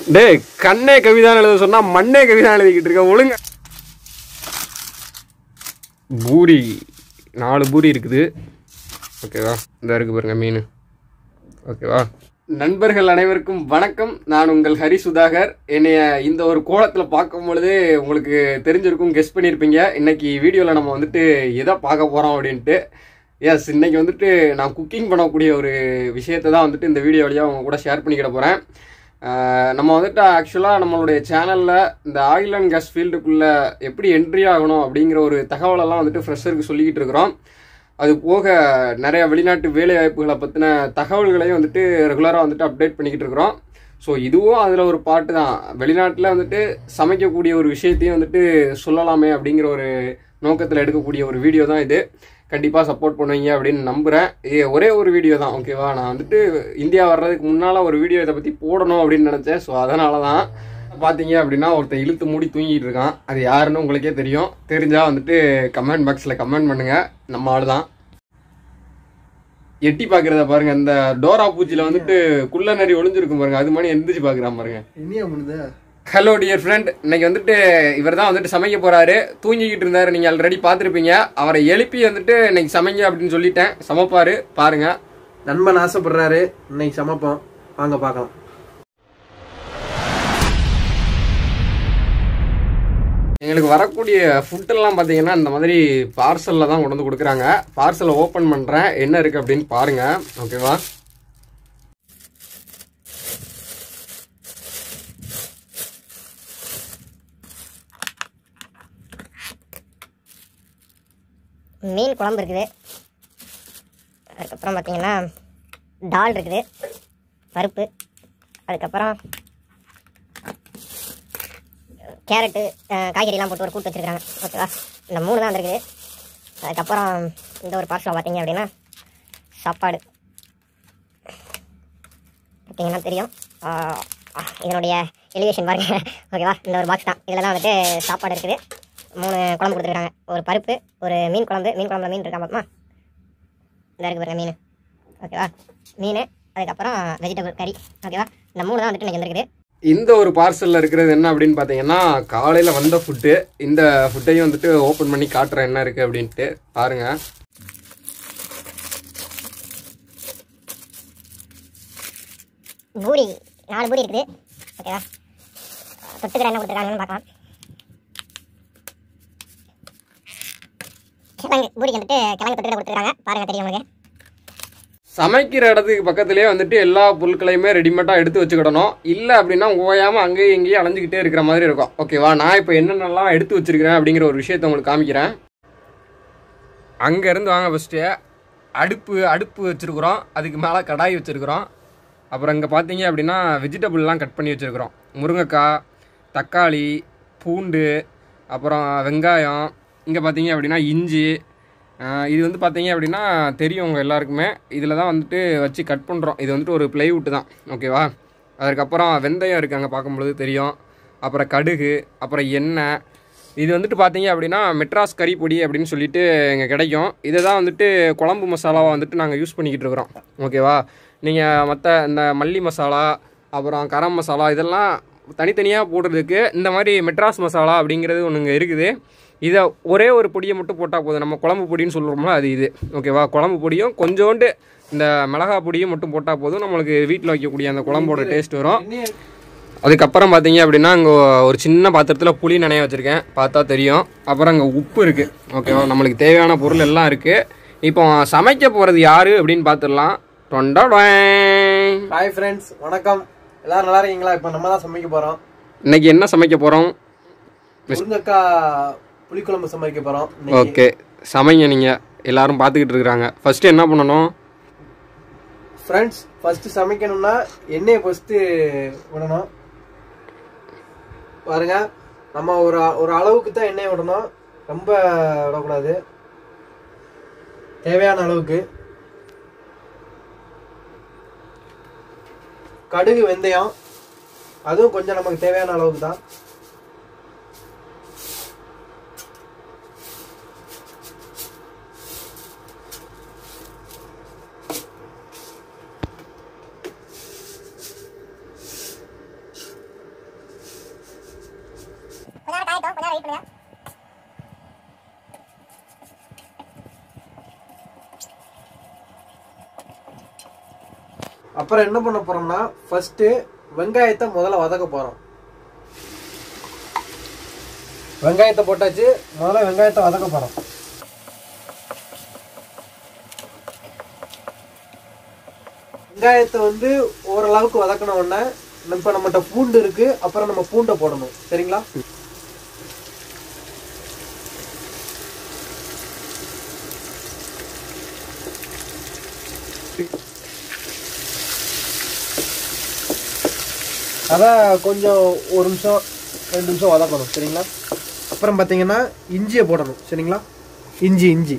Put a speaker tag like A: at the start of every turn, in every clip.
A: டேய் கண்ணே கவிதான் எழுத சொன்னா மண்ணே கவிதான் எழுதிக்கிட்டு இருக்க ஒழுங்க பூரி நாலு பூரி இருக்குது ஓகேவா இந்த இருக்கு பாருங்க மீன் ஓகேவா நண்பர்கள் அனைவருக்கும் வணக்கம் நான் உங்கள் ஹரி சுதாகர் என்னைய இந்த ஒரு கோலத்தில் பார்க்கும் பொழுது உங்களுக்கு தெரிஞ்சிருக்கும் கெஸ் பண்ணியிருப்பீங்க இன்னைக்கு வீடியோவில் நம்ம வந்துட்டு எதை பார்க்க போகிறோம் அப்படின்ட்டு எஸ் இன்னைக்கு வந்துட்டு நான் குக்கிங் பண்ணக்கூடிய ஒரு விஷயத்தை தான் வந்துட்டு இந்த வீடியோ வழியாக உங்க கூட ஷேர் பண்ணிக்கிட போகிறேன் நம்ம வந்துட்டு ஆக்சுவலாக நம்மளுடைய சேனலில் இந்த ஆயில் அண்ட் கேஸ் ஃபீல்டுக்குள்ளே எப்படி என்ட்ரி ஆகணும் அப்படிங்கிற ஒரு தகவலெல்லாம் வந்துட்டு ஃப்ரெஷருக்கு சொல்லிக்கிட்டு இருக்கிறோம் அது போக நிறைய வெளிநாட்டு வேலை வாய்ப்புகளை பற்றின தகவல்களையும் வந்துட்டு ரெகுலராக வந்துட்டு அப்டேட் பண்ணிக்கிட்டு இருக்கிறோம் ஸோ இதுவும் அதில் ஒரு பாட்டு தான் வெளிநாட்டில் வந்துட்டு சமைக்கக்கூடிய ஒரு விஷயத்தையும் வந்துட்டு சொல்லலாமே அப்படிங்கிற ஒரு நோக்கத்தில் எடுக்கக்கூடிய ஒரு வீடியோ தான் இது கண்டிப்பாக சப்போர்ட் பண்ணுவீங்க அப்படின்னு நம்புகிறேன் இது ஒரே ஒரு வீடியோ தான் ஓகேவா நான் வந்துட்டு இந்தியா வர்றதுக்கு முன்னால் ஒரு வீடியோ இதை பற்றி போடணும் அப்படின்னு நினச்சேன் ஸோ அதனால தான் பார்த்தீங்க அப்படின்னா ஒருத்தன் இழுத்து மூடி தூங்கிட்டு இருக்கான் அது யாருன்னு உங்களுக்கே தெரியும் தெரிஞ்சால் வந்துட்டு கமெண்ட் பாக்ஸில் கமெண்ட் பண்ணுங்கள் நம்ம ஆள் தான் எட்டி பார்க்குறத பாருங்க இந்த டோரா பூச்சியில் வந்துட்டு குள்ள நரி ஒளிஞ்சிருக்கும் பாருங்க அது மாதிரி எந்திரிச்சு பார்க்குறான் பாருங்க
B: என்னையா பண்ணுது
A: ஹலோ டியர் ஃப்ரெண்ட் இன்னைக்கு வந்துட்டு இவர் தான் வந்துட்டு சமைக்க போறாரு தூங்கிக்கிட்டு இருந்தாரு நீங்க ஆல்ரெடி பார்த்துருப்பீங்க அவரை எழுப்பி வந்துட்டு இன்னைக்கு சமைங்க அப்படின்னு சொல்லிட்டேன் சமைப்பாரு பாருங்க
B: நண்பன் ஆசைப்படுறாரு இன்னைக்கு சமைப்போம் வாங்க பார்க்கலாம்
A: எங்களுக்கு வரக்கூடிய ஃபுட்டெல்லாம் பார்த்தீங்கன்னா இந்த மாதிரி பார்சலில் தான் கொண்டு வந்து கொடுக்குறாங்க பார்சலை ஓப்பன் பண்ணுறேன் என்ன இருக்குது அப்படின்னு பாருங்க ஓகேவா
C: மீன் குழம்பு இருக்குது அதுக்கப்புறம் பார்த்தீங்கன்னா டால் இருக்குது பருப்பு அதுக்கப்புறம் கேரட்டு அஹ், காய்கறிலாம் போட்டு ஒரு கூட்டு வச்சுருக்காங்க ஓகேவா இந்த மூணு தான் வந்திருக்குது அதுக்கப்புறம் இந்த ஒரு பார்சல் பார்த்தீங்க அப்படின்னா சாப்பாடு பார்த்தீங்கன்னா தெரியும் ஆஹ், இதனுடைய எலிவேஷன் பாருங்க ஓகேவா இந்த ஒரு பாக்ஸ் தான் இதில் தான் வந்துட்டு சாப்பாடு இருக்குது மூணு குழம்பு கொடுத்துருக்காங்க ஒரு பருப்பு ஒரு மீன் குழம்பு மீன் குழம்புல மீன் இருக்கா பார்ப்போமா இந்த இருக்கு பாருங்க மீன் ஓகேவா மீன் அதுக்கப்புறம் வெஜிடபிள் கறி ஓகேவா இந்த மூணு தான் வந்துட்டு எனக்கு வந்துருக்குது
A: இந்த ஒரு பார்சலில் இருக்கிறது என்ன அப்படின்னு பார்த்தீங்கன்னா காலையில் வந்த ஃபுட்டு இந்த ஃபுட்டையும் வந்துட்டு ஓப்பன் பண்ணி காட்டுறேன் என்ன இருக்குது அப்படின்ட்டு பாருங்க
C: பூரி நாலு பூரி இருக்குது ஓகேவா தொட்டுக்கிற என்ன கொடுத்துருக்காங்கன்னு பார்க்கலாம் கிழங்கு பூரிக்கு வந்துட்டு கிழங்கு தொட்டுக்கிற கொடுத்துருக்காங்க பாருங்க தெரியும் உங்களுக்கு
A: சமைக்கிற இடத்துக்கு பக்கத்துலேயே வந்துட்டு எல்லா பொருட்களையுமே ரெடிமேடாக எடுத்து வச்சுக்கிடணும் இல்லை அப்படின்னா ஓயாமல் அங்கேயும் இங்கேயும் அலைஞ்சிக்கிட்டே இருக்கிற மாதிரி இருக்கும் ஓகேவா நான் இப்போ என்னென்னலாம் எடுத்து வச்சிருக்கிறேன் அப்படிங்கிற ஒரு விஷயத்தை உங்களுக்கு காமிக்கிறேன் அங்கேருந்து வாங்க ஃபஸ்ட்டு அடுப்பு அடுப்பு வச்சுருக்குறோம் அதுக்கு மேலே கடாய் வச்சுருக்குறோம் அப்புறம் இங்கே பார்த்தீங்க அப்படின்னா வெஜிடபிள்லாம் கட் பண்ணி வச்சுருக்குறோம் முருங்கைக்காய் தக்காளி பூண்டு அப்புறம் வெங்காயம் இங்கே பார்த்தீங்க அப்படின்னா இஞ்சி ஆஹ் இது வந்து பார்த்தீங்க அப்படின்னா தெரியும் உங்கள் எல்லாருக்குமே இதில் தான் வந்துட்டு வச்சு கட் பண்ணுறோம் இது வந்துட்டு ஒரு பிளைவுட் தான் ஓகேவா அதுக்கப்புறம் வெந்தயம் இருக்குது அங்கே பார்க்கும்பொழுது தெரியும் அப்புறம் கடுகு அப்புறம் எண்ணெய் இது வந்துட்டு பார்த்தீங்க அப்படின்னா மெட்ராஸ் கறி பொடி அப்படின்னு சொல்லிட்டு இங்கே கிடைக்கும் இதை தான் வந்துட்டு குழம்பு மசாலாவை வந்துட்டு நாங்கள் யூஸ் பண்ணிக்கிட்டு இருக்கிறோம் ஓகேவா நீங்கள் மற்ற இந்த மல்லி மசாலா அப்புறம் கரம் மசாலா இதெல்லாம் தனித்தனியாக போடுறதுக்கு இந்த மாதிரி மெட்ராஸ் மசாலா அப்படிங்கிறது ஒன்றுங்க இருக்குது இதை ஒரே ஒரு பொடியை மட்டும் போட்டால் போதும் நம்ம குழம்பு பொடின்னு சொல்கிறோம்ல அது இது ஓகேவா குழம்பு பொடியும் கொஞ்சோண்டு இந்த மிளகா பொடியும் மட்டும் போட்டால் போதும் நம்மளுக்கு வீட்டில் வைக்கக்கூடிய அந்த குழம்போட டேஸ்ட் வரும்
B: என்னையா
A: அதுக்கப்புறம் பார்த்தீங்க அப்படின்னா அங்கே ஒரு சின்ன பாத்திரத்தில் புளி நனைய வச்சுருக்கேன் பார்த்தா தெரியும் அப்புறம் அங்கே உப்பு இருக்குது ஓகேவா நம்மளுக்கு தேவையான பொருள் எல்லாம் இருக்குது இப்போ சமைக்க போகிறது யார் அப்படின்னு பார்த்துடலாம் தொண்டோடேன்.
B: ஹாய் ஃப்ரெண்ட்ஸ் வணக்கம் எல்லாரும் நல்லா இருக்கீங்களா இப்போ நம்ம தான் சமைக்க போறோம்
A: இன்னைக்கு என்ன சமைக்க போகிறோம்
B: முருங்கக்காய் புளிக்குழம்பு சமைக்க போறோம் இன்னைக்கு.
A: ஓகே சமைங்க நீங்கள் எல்லாரும் பார்த்துக்கிட்டு இருக்கிறாங்க ஃபஸ்ட்டு என்ன பண்ணணும்
B: ஃப்ரெண்ட்ஸ் ஃபர்ஸ்ட் சமைக்கணும்னா எண்ணெயை ஃபர்ஸ்ட் விடணும் பாருங்க நம்ம ஒரு ஒரு அளவுக்கு தான் எண்ணெய் விடணும் ரொம்ப விடக்கூடாது தேவையான அளவுக்கு கடுகு வெந்தயம் அதுவும் கொஞ்சம் நமக்கு தேவையான அளவுக்கு தான்
C: வெயிட் பண்ணுங்க
B: அப்புறம் என்ன பண்ண போறோம்னா ஃபர்ஸ்ட் வெங்காயத்தை முதல்ல வதக்க போறோம் வெங்காயத்தை போட்டாச்சு முதல்ல வெங்காயத்தை வதக்க போறோம் வெங்காயத்தை வந்து ஓரளவுக்கு வதக்கின உடனே இப்போ நம்மகிட்ட பூண்டு இருக்கு அப்புறம் நம்ம பூண்டை போடணும் சரிங்களா அதை கொஞ்சம் ஒரு நிமிஷம் ரெண்டு நிமிஷம் வதக்கணும் சரிங்களா அப்புறம் பார்த்தீங்கன்னா இஞ்சியை போடணும் சரிங்களா இஞ்சி இஞ்சி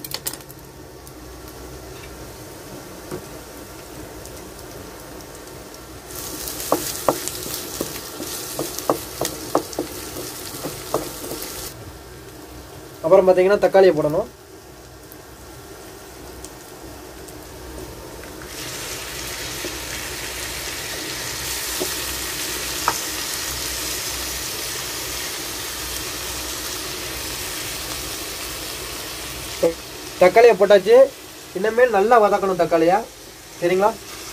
B: அப்புறம் பார்த்தீங்கன்னா தக்காளியை போடணும் தக்காளியை போட்டாச்சு இனிமேல் நல்லா வதக்கணும் தக்காளியா சரிங்களா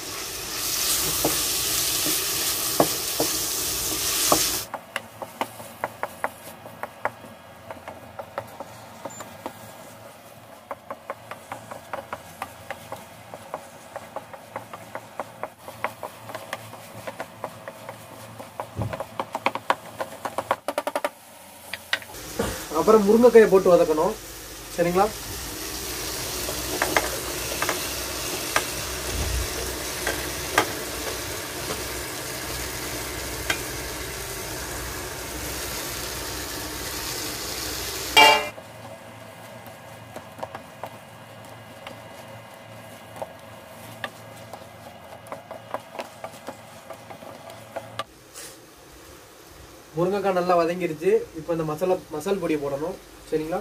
B: அப்புறம் முருங்கைக்காயை போட்டு வதக்கணும் சரிங்களா முருங்கைக்காய் நல்லா வதங்கிருச்சு இப்போ இந்த மசாலா மசால் பொடியை போடணும் சரிங்களா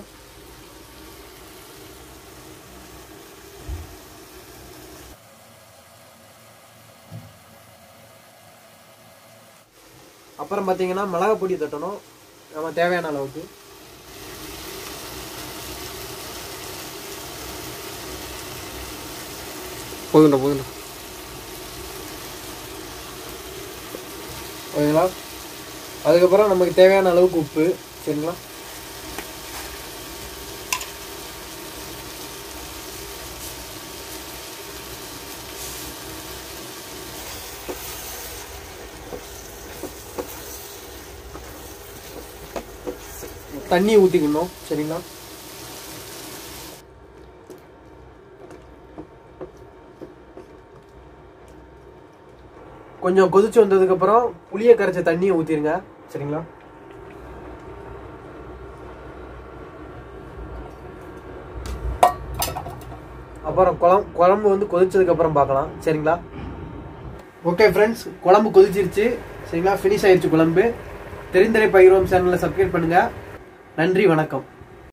B: அப்புறம் பார்த்தீங்கன்னா மிளகா பொடி தட்டணும் நம்ம தேவையான அளவுக்கு
A: போதுண்டா போதுண்டா
B: ஓகேங்களா அதுக்கப்புறம் நமக்கு தேவையான அளவுக்கு உப்பு சரிங்களா தண்ணி ஊற்றிக்கணும் சரிங்களா கொஞ்சம் கொதிச்சு வந்ததுக்கு அப்புறம் புளிய கரைச்ச தண்ணியை ஊத்திருங்க சரிங்களா அப்புறம் குழம்பு குழம்பு வந்து கொதிச்சதுக்கு அப்புறம் பார்க்கலாம் சரிங்களா ஓகே ஃப்ரெண்ட்ஸ் குழம்பு கொதிச்சிருச்சு சரிங்களா ஃபினிஷ் ஆயிருச்சு குழம்பு தெரிந்தரை பகிர்வோம் சேனலை சப்ஸ்கிரைப் பண்ணுங்க நன்றி வணக்கம்